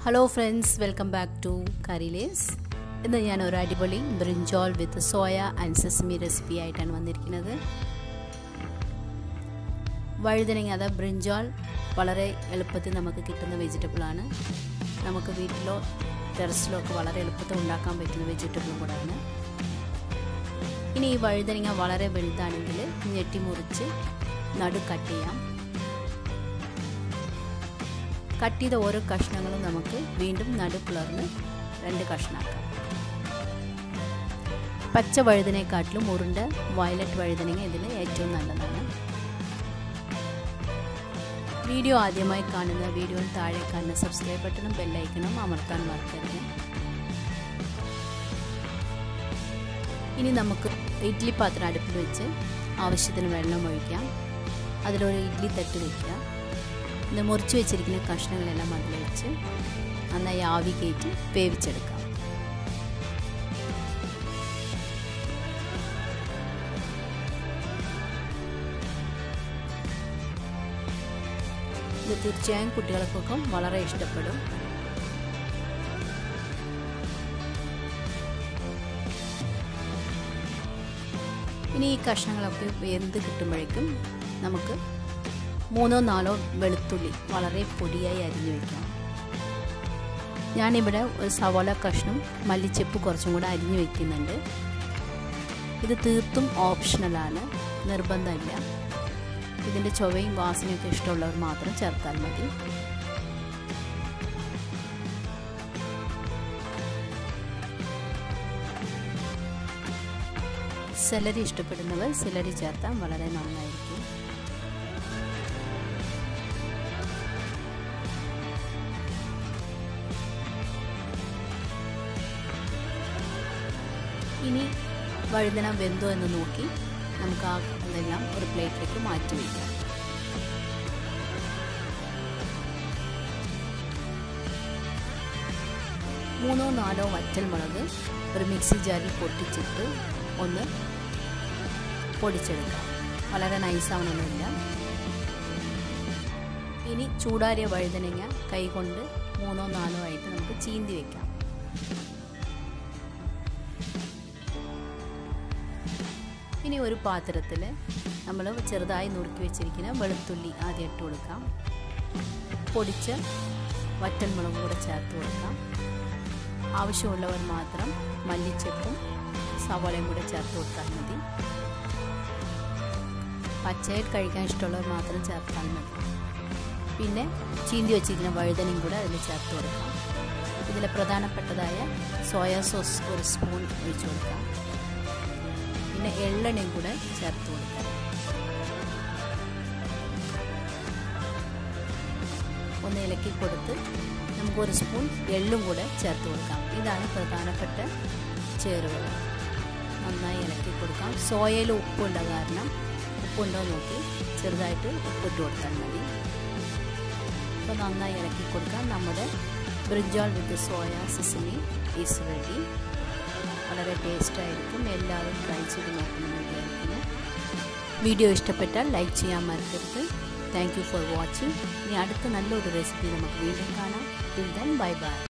hello friends welcome back to കറിലേസ് ഇന്ന് ഞാൻ ഒരു അടിപൊളി brinjal with soya and sesame recipe ആയിട്ടാണ് വന്നിരിക്കുന്നത് വഴുതനങ്ങ അതാ ബ്രിഞ്ചോൾ വളരെ എളുപ്പത്തിൽ നമുക്ക് കിട്ടുന്ന വെജിറ്റബിളാണ് നമുക്ക് വീട്ടിലോ ടെറസിലോ ഒക്കെ വളരെ എളുപ്പത്തിൽ ഉണ്ടാക്കാൻ പറ്റുന്ന വെജിറ്റബിളും കൂടെയാണ് ഇനി ഈ വഴുതനങ്ങ വളരെ വലുതാണെങ്കിൽ ഞെട്ടി മുറിച്ച് നടു കട്ട് ചെയ്യാം കട്ട് ചെയ്ത ഓരോ കഷ്ണങ്ങളും നമുക്ക് വീണ്ടും നടു പിളർന്ന് രണ്ട് കഷ്ണാക്കാം പച്ച വഴുതനേക്കാട്ടിലും ഉരുണ്ട വയലറ്റ് വഴുതനങ്ങ ഇതിന് ഏറ്റവും നല്ലതാണ് വീഡിയോ ആദ്യമായി കാണുന്ന വീഡിയോയിൽ താഴെ കാണുന്ന സബ്സ്ക്രൈബ് ബട്ടണും ബെല്ലൈക്കണും അമർത്താൻ മറക്കരുത് ഇനി നമുക്ക് ഇഡ്ഡലി പാത്രം അടുപ്പിൽ വെച്ച് ആവശ്യത്തിന് വെള്ളം ഒഴിക്കാം അതിലൊരു ഇഡ്ഡലി തട്ട് വയ്ക്കുക ഇത് മുറിച്ച് വെച്ചിരിക്കുന്ന കഷ്ണങ്ങളെല്ലാം അതിൽ വെച്ച് നന്നായി ആവി കയറ്റി വേവിച്ചെടുക്കാം ഇത് തീർച്ചയായും കുട്ടികൾക്കൊക്കെ വളരെ ഇഷ്ടപ്പെടും ഇനി ഈ കഷ്ണങ്ങളൊക്കെ വെന്ത് കിട്ടുമ്പോഴേക്കും നമുക്ക് മൂന്നോ നാലോ വെളുത്തുള്ളി വളരെ പൊടിയായി അരിഞ്ഞു വയ്ക്കാം ഞാനിവിടെ ഒരു സവോള കഷ്ണം മല്ലിച്ചെപ്പ് കുറച്ചും കൂടെ അരിഞ്ഞു വയ്ക്കുന്നുണ്ട് ഇത് തീർത്തും ഓപ്ഷണലാണ് നിർബന്ധമില്ല ഇതിൻ്റെ ചൊവയും വാസനയൊക്കെ ഇഷ്ടമുള്ളവർ മാത്രം ചേർത്താൽ മതി സെലരി ഇഷ്ടപ്പെടുന്നവർ സെലരി ചേർത്താൽ വളരെ നന്നായിരിക്കും ഇനി വഴുതന വെന്തോ എന്ന് നോക്കി നമുക്ക് ആ ഇതെല്ലാം ഒരു പ്ലേറ്റിലേക്ക് മാറ്റി വയ്ക്കാം മൂന്നോ നാലോ വറ്റൽ മുളക് ഒരു മിക്സി ജാറിൽ പൊട്ടിച്ചിട്ട് ഒന്ന് പൊടിച്ചെടുക്കാം വളരെ നൈസാവണമെന്നില്ല ഇനി ചൂടാറിയ വഴുതനങ്ങ കൈകൊണ്ട് മൂന്നോ നാലോ ആയിട്ട് നമുക്ക് ചീന്തി വെക്കാം ഇനി ഒരു പാത്രത്തിൽ നമ്മൾ ചെറുതായി നുറുക്കി വെച്ചിരിക്കുന്ന വെളുത്തുള്ളി ആദ്യം ഇട്ട് കൊടുക്കാം പൊടിച്ച വറ്റൽമുളകും കൂടെ ചേർത്ത് കൊടുക്കാം ആവശ്യമുള്ളവർ മാത്രം മല്ലിച്ചെപ്പും സവോളയും കൂടെ ചേർത്ത് കൊടുത്താൽ മതി പച്ചയിൽ കഴിക്കാൻ ഇഷ്ടമുള്ളവർ മാത്രം ചേർത്താൽ മതി പിന്നെ ചീന്തി വെച്ചിരിക്കുന്ന വഴുതനയും കൂടെ അതിൽ ചേർത്ത് കൊടുക്കാം ഇതിലെ പ്രധാനപ്പെട്ടതായ സോയാ സോസ് ഒരു സ്പൂൺ ഒഴിച്ചു കൊടുക്കാം പിന്നെ എള്ളെണ്ണയും കൂടെ ചേർത്ത് കൊടുക്കാം ഒന്ന് ഇലക്കി കൊടുത്ത് നമുക്ക് ഒരു സ്പൂൺ എള്ളും കൂടെ ചേർത്ത് കൊടുക്കാം ഇതാണ് പ്രധാനപ്പെട്ട ചേരുവകൾ നന്നായി ഇളക്കി കൊടുക്കാം സോയയിൽ ഉപ്പുള്ള കാരണം ഉപ്പുണ്ടോ നോക്കി ചെറുതായിട്ട് ഉപ്പിട്ട് കൊടുത്താൽ മതി അപ്പോൾ നന്നായി ഇളക്കി കൊടുക്കാം നമ്മുടെ brinjal with soya sesame is ready വളരെ ടേസ്റ്റായിരിക്കും എല്ലാവരും ട്രൈ ചെയ്ത് നോക്കണമെന്ന് വിചാരിക്കുന്നു വീഡിയോ ഇഷ്ടപ്പെട്ടാൽ ലൈക്ക് ചെയ്യാൻ മറക്കരുത് താങ്ക് യു ഫോർ വാച്ചിങ് ഇനി അടുത്ത നല്ലൊരു റെസിപ്പി നമുക്ക് വീണ്ടും കാണാം ടിൽ ദെൻ ബൈ ബൈ